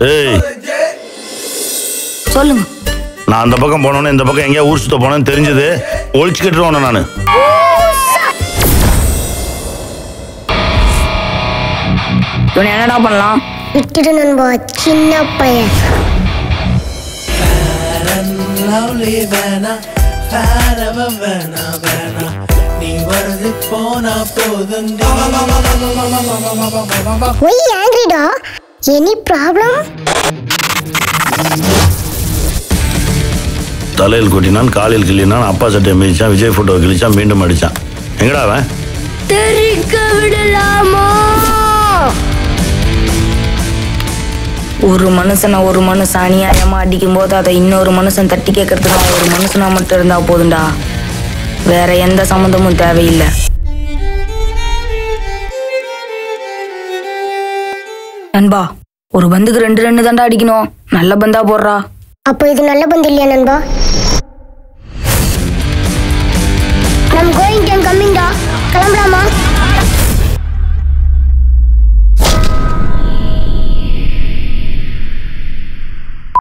ஏய் சொல்லுங்க நான் அந்த பக்கம் போனோன்னு இந்த பக்கம் எங்கேயா ஊர் சுத்த போனேன்னு தெரிஞ்சது ஒழிச்சுக்கிட்டுருவோம் நான் இவனை என்னடா பண்ணலாம் விட்டுடு நண்பா சின்ன பையன் லவ்லி வேணா வேணவ வேணா வேணா நீ வருது போனா போதும் ஒய் ஆங்கிரிடா எனி ப்ராப்ளம் தலையில் கொட்டினான் காலில் கிள்ளினான் அப்பா சட்டையை மிதிச்சான் விஜய் போட்டோ கிழிச்சான் மீண்டும் அடிச்சான் எங்கடா அவன் தெரிக்க விடலாமா ஒரு மனுஷனை ஒரு மனுஷன் அநியாயமா அடிக்கும் போது அதை இன்னொரு மனுஷன் தட்டி கேட்கறதுக்கு ஒரு மனுஷனா மட்டும் இருந்தா போதும்டா வேற எந்த சம்மந்தமும் தேவையில்லை நண்பா ஒரு பந்துக்கு ரெண்டு ரெண்டு தாண்டா அடிக்கணும் நல்ல பந்தா போடுறா அப்போ இது நல்ல பந்து இல்லையா நண்பா நம் கோயிங் டைம் கம்மிங் டா